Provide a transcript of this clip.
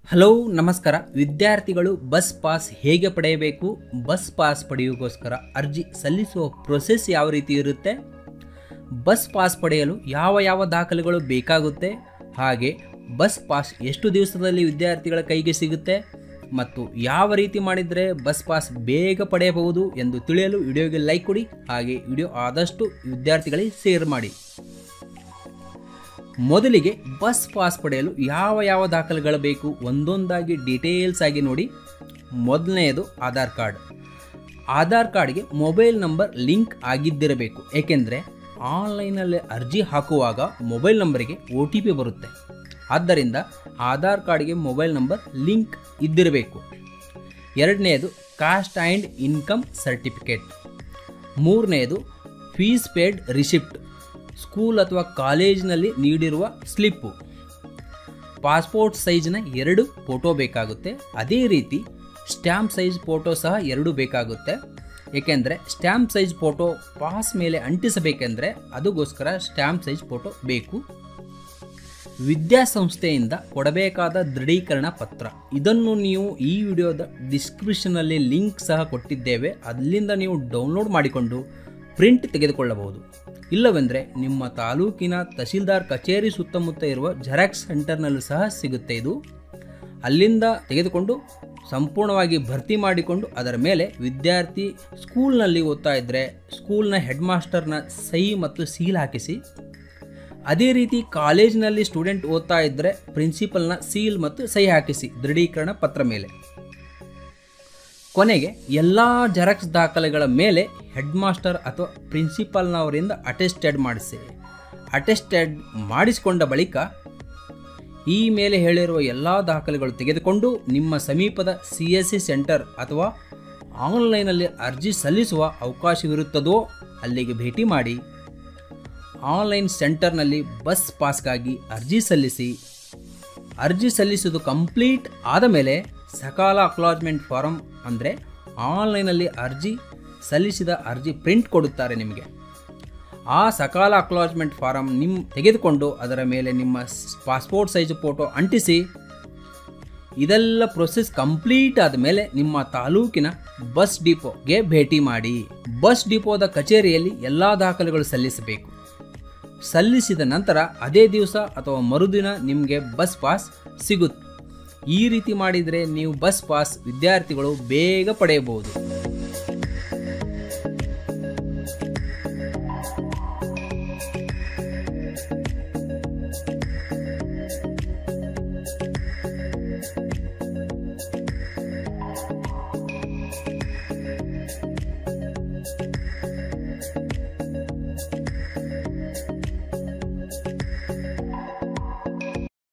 hello ನಮಸ್ಕಾರ ವಿದ್ಯಾರ್ಥಿಗಳು bus pass ಹೇಗೆ ಪಡೆಯಬೇಕು ಬಸ್ ಪಾಸ್ ಪಡೆಯೋಕ್ಕೋಸ್ಕರ ಅರ್ಜಿ ಸಲ್ಲಿಸುವ ಪ್ರೊಸೆಸ್ ಯಾವ ರೀತಿ ಇರುತ್ತೆ ಬಸ್ ಪಾಸ್ ಪಡೆಯಲು ಯಾವ ಯಾವ ದಾಖಲೆಗಳು ಬೇಕಾಗುತ್ತೆ ಹಾಗೆ ಬಸ್ ಪಾಸ್ ಎಷ್ಟು ದಿವಸದಲ್ಲಿ ವಿದ್ಯಾರ್ಥಿಗಳ ಕೈಗೆ ಸಿಗುತ್ತೆ ಮತ್ತು ಯಾವ ರೀತಿ ಮಾಡಿದರೆ ಬಸ್ ಪಾಸ್ ಬೇಗ ಪಡೆಯಬಹುದು ಎಂದು ತಿಳಿಯಲು ವಿಡಿಯೋಗೆ ಲೈಕ್ ಕೊಡಿ ಹಾಗೆ ವಿಡಿಯೋ ಆದಷ್ಟು ವಿದ್ಯಾರ್ಥಿಗಳಿಗೆ ಶೇರ್ ಮಾಡಿ ಮೊದಲಿಗೆ ಬಸ್ ಪಾಸ್ ಪಡೆಯಲು ಯಾವ ಯಾವ ದಾಖಲೆಗಳು ಬೇಕು ಒಂದೊಂದಾಗಿ ಡೀಟೇಲ್ಸ್ ಆಗಿ ನೋಡಿ ಮೊದಲನೆಯದು ಆಧಾರ್ ಕಾರ್ಡ್ ಆಧಾರ್ ಕಾರ್ಡ್ಗೆ ಮೊಬೈಲ್ ನಂಬರ್ ಲಿಂಕ್ ಆಗಿದ್ದಿರಬೇಕು ಏಕೆಂದರೆ ಆನ್ಲೈನಲ್ಲಿ ಅರ್ಜಿ ಹಾಕುವಾಗ ಮೊಬೈಲ್ ನಂಬರಿಗೆ ಒ ಟಿ ಪಿ ಬರುತ್ತೆ ಆದ್ದರಿಂದ ಆಧಾರ್ ಕಾರ್ಡ್ಗೆ ಮೊಬೈಲ್ ನಂಬರ್ ಲಿಂಕ್ ಇದ್ದಿರಬೇಕು ಎರಡನೆಯದು ಕಾಸ್ಟ್ ಆ್ಯಂಡ್ ಇನ್ಕಮ್ ಸರ್ಟಿಫಿಕೇಟ್ ಮೂರನೆಯದು ಫೀಸ್ ಪೇಡ್ ರಿಸಿಪ್ಟ್ ಸ್ಕೂಲ್ ಅಥವಾ ಕಾಲೇಜಿನಲ್ಲಿ ನೀಡಿರುವ ಸ್ಲಿಪ್ಪು ಪಾಸ್ಪೋರ್ಟ್ ಸೈಜ್ನ ಎರಡು ಫೋಟೋ ಬೇಕಾಗುತ್ತೆ ಅದೇ ರೀತಿ ಸ್ಟ್ಯಾಂಪ್ ಸೈಜ್ ಫೋಟೋ ಸಹ ಎರಡು ಬೇಕಾಗುತ್ತೆ ಏಕೆಂದರೆ ಸ್ಟ್ಯಾಂಪ್ ಸೈಜ್ ಫೋಟೋ ಪಾಸ್ ಮೇಲೆ ಅಂಟಿಸಬೇಕೆಂದರೆ ಅದಕ್ಕೋಸ್ಕರ ಸ್ಟ್ಯಾಂಪ್ ಸೈಜ್ ಫೋಟೋ ಬೇಕು ವಿದ್ಯಾಸಂಸ್ಥೆಯಿಂದ ಕೊಡಬೇಕಾದ ದೃಢೀಕರಣ ಪತ್ರ ಇದನ್ನು ನೀವು ಈ ವಿಡಿಯೋದ ಡಿಸ್ಕ್ರಿಪ್ಷನಲ್ಲಿ ಲಿಂಕ್ ಸಹ ಕೊಟ್ಟಿದ್ದೇವೆ ಅಲ್ಲಿಂದ ನೀವು ಡೌನ್ಲೋಡ್ ಮಾಡಿಕೊಂಡು ಪ್ರಿಂಟ್ ತೆಗೆದುಕೊಳ್ಳಬಹುದು ಇಲ್ಲವೆಂದರೆ ನಿಮ್ಮ ತಾಲೂಕಿನ ತಹಸೀಲ್ದಾರ್ ಕಚೇರಿ ಸುತ್ತಮುತ್ತ ಇರುವ ಜೆರಾಕ್ಸ್ ಸೆಂಟರ್ನಲ್ಲೂ ಸಹ ಸಿಗುತ್ತೆ ಇದು ಅಲ್ಲಿಂದ ತೆಗೆದುಕೊಂಡು ಸಂಪೂರ್ಣವಾಗಿ ಭರ್ತಿ ಮಾಡಿಕೊಂಡು ಅದರ ಮೇಲೆ ವಿದ್ಯಾರ್ಥಿ ಸ್ಕೂಲ್ನಲ್ಲಿ ಓದ್ತಾ ಇದ್ದರೆ ಸ್ಕೂಲ್ನ ಹೆಡ್ ಮಾಸ್ಟರ್ನ ಸಹಿ ಮತ್ತು ಸೀಲ್ ಹಾಕಿಸಿ ಅದೇ ರೀತಿ ಕಾಲೇಜಿನಲ್ಲಿ ಸ್ಟೂಡೆಂಟ್ ಓದ್ತಾ ಇದ್ದರೆ ಪ್ರಿನ್ಸಿಪಲ್ನ ಸೀಲ್ ಮತ್ತು ಸಹಿ ಹಾಕಿಸಿ ದೃಢೀಕರಣ ಪತ್ರ ಮೇಲೆ ಕೊನೆಗೆ ಎಲ್ಲ ಜೆರಾಕ್ಸ್ ದಾಖಲೆಗಳ ಮೇಲೆ ಹೆಡ್ ಮಾಸ್ಟರ್ ಅಥವಾ ಪ್ರಿನ್ಸಿಪಾಲ್ನವರಿಂದ ಅಟೆಸ್ಟೆಡ್ ಮಾಡಿಸಿ ಅಟೆಸ್ಟೆಡ್ ಮಾಡಿಸಿಕೊಂಡ ಬಳಿಕ ಈ ಮೇಲೆ ಹೇಳಿರುವ ಎಲ್ಲ ದಾಖಲೆಗಳು ತೆಗೆದುಕೊಂಡು ನಿಮ್ಮ ಸಮೀಪದ ಸಿ ಎಸ್ ಸಿ ಸೆಂಟರ್ ಅಥವಾ ಆನ್ಲೈನಲ್ಲಿ ಅರ್ಜಿ ಸಲ್ಲಿಸುವ ಅವಕಾಶವಿರುತ್ತದೋ ಅಲ್ಲಿಗೆ ಭೇಟಿ ಮಾಡಿ ಆನ್ಲೈನ್ ಸೆಂಟರ್ನಲ್ಲಿ ಬಸ್ ಪಾಸ್ಗಾಗಿ ಅರ್ಜಿ ಸಲ್ಲಿಸಿ ಅರ್ಜಿ ಸಲ್ಲಿಸುವುದು ಕಂಪ್ಲೀಟ್ ಆದ ಮೇಲೆ ಸಕಾಲ ಅಕ್ಲಾಜ್ಮೆಂಟ್ ಫಾರಮ್ ಅಂದರೆ ಆನ್ಲೈನಲ್ಲಿ ಅರ್ಜಿ ಸಲ್ಲಿಸಿದ ಅರ್ಜಿ ಪ್ರಿಂಟ್ ಕೊಡುತ್ತಾರೆ ನಿಮಗೆ ಆ ಸಕಾಲ ಅಕ್ಲಾಜ್ಮೆಂಟ್ ಫಾರಮ್ ನಿಮ್ಮ ತೆಗೆದುಕೊಂಡು ಅದರ ಮೇಲೆ ನಿಮ್ಮ ಪಾಸ್ಪೋರ್ಟ್ ಸೈಜ್ ಫೋಟೋ ಅಂಟಿಸಿ ಇದೆಲ್ಲ ಪ್ರೊಸೆಸ್ ಕಂಪ್ಲೀಟ್ ಆದಮೇಲೆ ನಿಮ್ಮ ತಾಲೂಕಿನ ಬಸ್ ಡಿಪೋಗೆ ಭೇಟಿ ಮಾಡಿ ಬಸ್ ಡಿಪೋದ ಕಚೇರಿಯಲ್ಲಿ ಎಲ್ಲ ದಾಖಲೆಗಳು ಸಲ್ಲಿಸಬೇಕು ಸಲ್ಲಿಸಿದ ನಂತರ ಅದೇ ದಿವಸ ಅಥವಾ ಮರುದಿನ ನಿಮಗೆ ಬಸ್ ಪಾಸ್ ಸಿಗುತ್ತೆ ಈ ರೀತಿ ಮಾಡಿದರೆ ನೀವು ಬಸ್ ಪಾಸ್ ವಿದ್ಯಾರ್ಥಿಗಳು ಬೇಗ ಪಡೆಯಬಹುದು